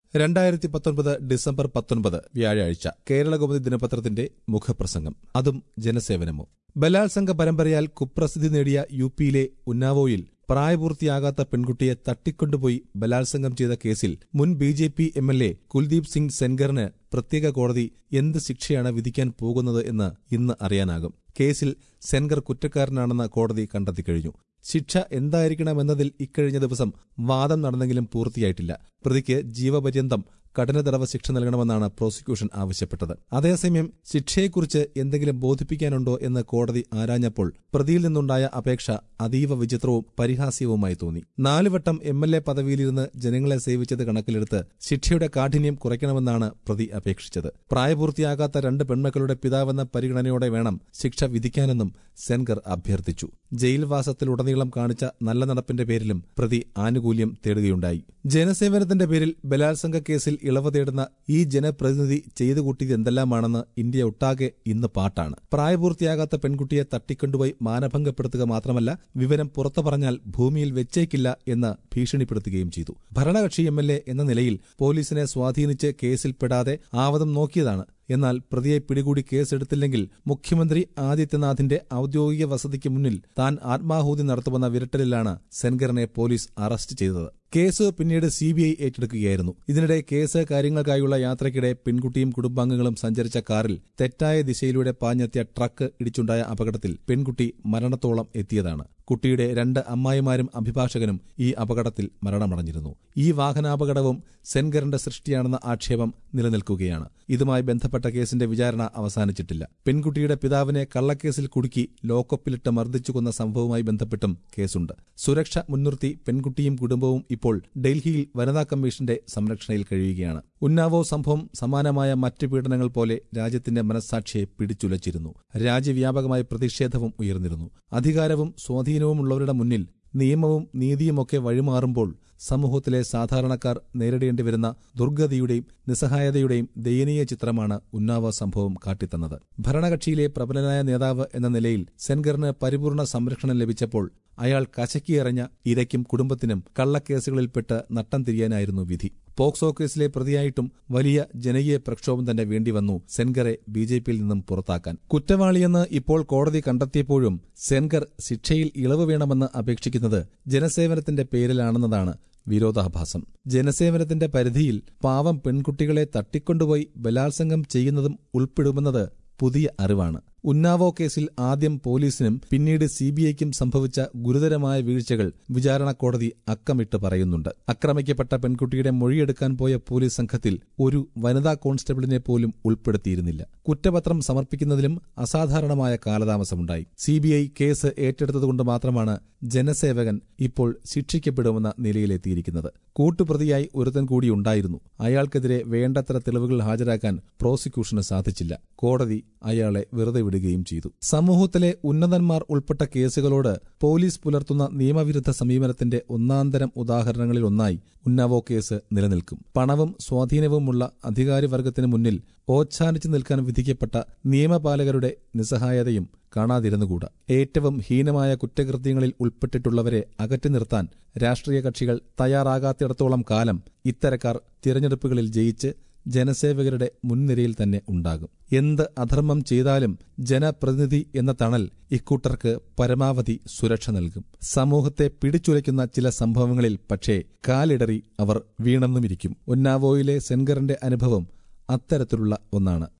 രണ്ടായിരത്തി പത്തൊൻപത് ഡിസംബർ പത്തൊൻപത് വ്യാഴാഴ്ച കേരളകൗമുദി ദിനപത്രത്തിന്റെ മുഖപ്രസംഗം അതും ജനസേവനമോ ബലാത്സംഗ പരമ്പരയാൽ കുപ്രസിദ്ധി നേടിയ യു പിയിലെ ഉന്നാവോയിൽ പ്രായപൂർത്തിയാകാത്ത പെൺകുട്ടിയെ തട്ടിക്കൊണ്ടുപോയി ബലാത്സംഗം ചെയ്ത കേസിൽ മുൻ B J P M L A Kuldeep Singh സെൻഗറിന് പ്രത്യേക കോടതി എന്ത് ശിക്ഷയാണ് വിധിക്കാൻ പോകുന്നത് എന്ന് ഇന്ന് അറിയാനാകും കേസിൽ സെൻഗർ കുറ്റക്കാരനാണെന്ന് കോടതി കണ്ടെത്തി കഴിഞ്ഞു ശിക്ഷ എന്തായിരിക്കണമെന്നതിൽ ഇക്കഴിഞ്ഞ ദിവസം വാദം നടന്നെങ്കിലും പൂർത്തിയായിട്ടില്ല പ്രതിക്ക് ജീവപര്യന്തം കഠിന തടവ് ശിക്ഷ നൽകണമെന്നാണ് പ്രോസിക്യൂഷൻ ആവശ്യപ്പെട്ടത് അതേസമയം ശിക്ഷയെക്കുറിച്ച് എന്തെങ്കിലും ബോധിപ്പിക്കാനുണ്ടോ എന്ന് കോടതി ആരാഞ്ഞപ്പോൾ പ്രതിയിൽ നിന്നുണ്ടായ അപേക്ഷ അതീവ വിചിത്രവും പരിഹാസ്യവുമായി തോന്നി നാലുവട്ടം എം എൽ എ പദവിയിലിരുന്ന് ജനങ്ങളെ സേവിച്ചത് കണക്കിലെടുത്ത് ശിക്ഷയുടെ കാഠിന്യം കുറയ്ക്കണമെന്നാണ് പ്രതി അപേക്ഷിച്ചത് പ്രായപൂർത്തിയാകാത്ത രണ്ട് പെൺമക്കളുടെ പിതാവെന്ന പരിഗണനയോടെ വേണം ശിക്ഷ വിധിക്കാനെന്നും സെൻഗർ അഭ്യർത്ഥിച്ചു ജയിൽവാസത്തിലുടനീളം കാണിച്ച നല്ല നടപ്പിന്റെ പേരിലും പ്രതി ആനുകൂല്യം തേടുകയുണ്ടായി ജനസേവനത്തിന്റെ പേരിൽ ബലാത്സംഗ കേസിൽ ഇളവ് തേടുന്ന ഈ ജനപ്രതിനിധി ചെയ്തു കൂട്ടിയത് എന്തെല്ലാമാണെന്ന് ഇന്ത്യ ഒട്ടാകെ ഇന്ന് പാട്ടാണ് പ്രായപൂർത്തിയാകാത്ത പെൺകുട്ടിയെ തട്ടിക്കൊണ്ടുപോയി മാനഭംഗപ്പെടുത്തുക മാത്രമല്ല വിവരം പുറത്തു പറഞ്ഞാൽ ഭൂമിയിൽ വെച്ചേക്കില്ല എന്ന് ഭീഷണിപ്പെടുത്തുകയും ചെയ്തു ഭരണകക്ഷി എം എന്ന നിലയിൽ പോലീസിനെ സ്വാധീനിച്ച് കേസിൽപ്പെടാതെ ആവതം നോക്കിയതാണ് എന്നാൽ പ്രതിയെ പിടികൂടി കേസെടുത്തില്ലെങ്കിൽ മുഖ്യമന്ത്രി ആദിത്യനാഥിന്റെ ഔദ്യോഗിക വസതിക്ക് മുന്നിൽ താൻ ആത്മാഹൂതി നടത്തുമെന്ന വിരട്ടലിലാണ് സെൻഗറിനെ പോലീസ് അറസ്റ്റ് ചെയ്തത് കേസ് പിന്നീട് സിബിഐ ഏറ്റെടുക്കുകയായിരുന്നു ഇതിനിടെ കേസ് കാര്യങ്ങൾക്കായുള്ള യാത്രയ്ക്കിടെ പെൺകുട്ടിയും കുടുംബാംഗങ്ങളും സഞ്ചരിച്ച കാറിൽ തെറ്റായ ദിശയിലൂടെ പാഞ്ഞെത്തിയ ട്രക്ക് ഇടിച്ചുണ്ടായ അപകടത്തിൽ പെൺകുട്ടി മരണത്തോളം എത്തിയതാണ് കുട്ടിയുടെ രണ്ട് അമ്മായിമാരും അഭിഭാഷകനും ഈ അപകടത്തിൽ മരണമടഞ്ഞിരുന്നു ഈ വാഹനാപകടവും സെൻഗറിന്റെ സൃഷ്ടിയാണെന്ന ആക്ഷേപം നിലനിൽക്കുകയാണ് ഇതുമായി ബന്ധപ്പെട്ട കേസിന്റെ വിചാരണ അവസാനിച്ചിട്ടില്ല പെൺകുട്ടിയുടെ പിതാവിനെ കള്ളക്കേസിൽ കുടുക്കി ലോക്കപ്പിലിട്ട് മർദ്ദിച്ചു കൊന്ന സംഭവവുമായി ബന്ധപ്പെട്ടും കേസുണ്ട് സുരക്ഷ മുൻനിർത്തി പെൺകുട്ടിയും കുടുംബവും ഇപ്പോൾ ഡൽഹിയിൽ വനിതാ കമ്മീഷന്റെ സംരക്ഷണയിൽ കഴിയുകയാണ് ഉന്നാവോ സംഭവം സമാനമായ മറ്റ് പീഡനങ്ങൾ പോലെ രാജ്യത്തിന്റെ മനസ്സാക്ഷിയെ പിടിച്ചുലച്ചിരുന്നു രാജ്യവ്യാപകമായ പ്രതിഷേധവും ഉയർന്നിരുന്നു അധികാരവും സ്വാധീനവുമുള്ളവരുടെ മുന്നിൽ നിയമവും നീതിയുമൊക്കെ വഴിമാറുമ്പോൾ സമൂഹത്തിലെ സാധാരണക്കാർ നേരിടേണ്ടി വരുന്ന ദുർഗതിയുടെയും നിസ്സഹായതയുടെയും ദയനീയ ചിത്രമാണ് ഉന്നാവ സംഭവം കാട്ടിത്തന്നത് ഭരണകക്ഷിയിലെ പ്രബലനായ നേതാവ് എന്ന നിലയിൽ സെൻഗറിന് പരിപൂർണ സംരക്ഷണം ലഭിച്ചപ്പോൾ അയാൾ കശക്കിയെറിഞ്ഞ ഇരയ്ക്കും കുടുംബത്തിനും കള്ളക്കേസുകളിൽപ്പെട്ട് നട്ടം തിരിയാനായിരുന്നു വിധി പോക്സോ കേസിലെ പ്രതിയായിട്ടും വലിയ ജനകീയ പ്രക്ഷോഭം തന്നെ വേണ്ടിവന്നു സെൻഗറെ ബി ജെ പിയിൽ നിന്നും പുറത്താക്കാൻ കുറ്റവാളിയെന്ന് ഇപ്പോൾ കോടതി കണ്ടെത്തിയപ്പോഴും സെൻഗർ ശിക്ഷയിൽ ഇളവ് വേണമെന്ന് അപേക്ഷിക്കുന്നത് ജനസേവനത്തിന്റെ പേരിലാണെന്നതാണ് വിരോധാഭാസം ജനസേവനത്തിന്റെ പരിധിയിൽ പാവം പെൺകുട്ടികളെ തട്ടിക്കൊണ്ടുപോയി ബലാത്സംഗം ചെയ്യുന്നതും ഉൾപ്പെടുമെന്നത് പുതിയ അറിവാണ് ഉന്നാവോ കേസിൽ ആദ്യം പോലീസിനും പിന്നീട് സിബിഐക്കും സംഭവിച്ച ഗുരുതരമായ വീഴ്ചകൾ വിചാരണ കോടതി അക്കമിട്ട് പറയുന്നുണ്ട് ആക്രമിക്കപ്പെട്ട പെൺകുട്ടിയുടെ മൊഴിയെടുക്കാൻ പോയ പോലീസ് സംഘത്തിൽ ഒരു വനിതാ കോൺസ്റ്റബിളിനെ പോലും ഉൾപ്പെടുത്തിയിരുന്നില്ല കുറ്റപത്രം സമർപ്പിക്കുന്നതിലും അസാധാരണമായ കാലതാമസമുണ്ടായി സിബിഐ കേസ് ഏറ്റെടുത്തതുകൊണ്ട് മാത്രമാണ് ജനസേവകൻ ഇപ്പോൾ ശിക്ഷിക്കപ്പെടുമെന്ന നിലയിലെത്തിയിരിക്കുന്നത് കൂട്ടുപ്രതിയായി ഒരുത്തൻ കൂടി ഉണ്ടായിരുന്നു അയാൾക്കെതിരെ വേണ്ടത്ര തെളിവുകൾ ഹാജരാക്കാൻ പ്രോസിക്യൂഷന് സാധിച്ചില്ല കോടതി അയാളെ വെറുതെ വിടുകയും ചെയ്തു സമൂഹത്തിലെ ഉന്നതന്മാർ ഉൾപ്പെട്ട കേസുകളോട് പോലീസ് പുലർത്തുന്ന നിയമവിരുദ്ധ സമീപനത്തിന്റെ ഒന്നാന്തരം ഉദാഹരണങ്ങളിൽ ഒന്നായി ഉന്നാവോ കേസ് നിലനിൽക്കും പണവും സ്വാധീനവുമുള്ള അധികാരിവർഗത്തിന് മുന്നിൽ ഓച്ഛാനിച്ചു നിൽക്കാൻ വിധിക്കപ്പെട്ട നിയമപാലകരുടെ നിസ്സഹായതയും കാണാതിരുന്നുകൂടാ ഏറ്റവും ഹീനമായ കുറ്റകൃത്യങ്ങളിൽ ഉൾപ്പെട്ടിട്ടുള്ളവരെ അകറ്റി നിർത്താൻ രാഷ്ട്രീയ കക്ഷികൾ തയ്യാറാകാത്തിടത്തോളം കാലം ഇത്തരക്കാർ തിരഞ്ഞെടുപ്പുകളിൽ ജയിച്ച് ജനസേവകരുടെ മുൻനിരയിൽ തന്നെ ഉണ്ടാകും എന്ത് അധർമ്മം ചെയ്താലും ജനപ്രതിനിധി എന്ന തണൽ ഇക്കൂട്ടർക്ക് പരമാവധി സുരക്ഷ നൽകും സമൂഹത്തെ പിടിച്ചുലയ്ക്കുന്ന ചില സംഭവങ്ങളിൽ പക്ഷേ കാലിടറി അവർ വീണെന്നുമിരിക്കും ഉന്നാവോയിലെ സെൻഗറിന്റെ അനുഭവം അത്തരത്തിലുള്ള ഒന്നാണ്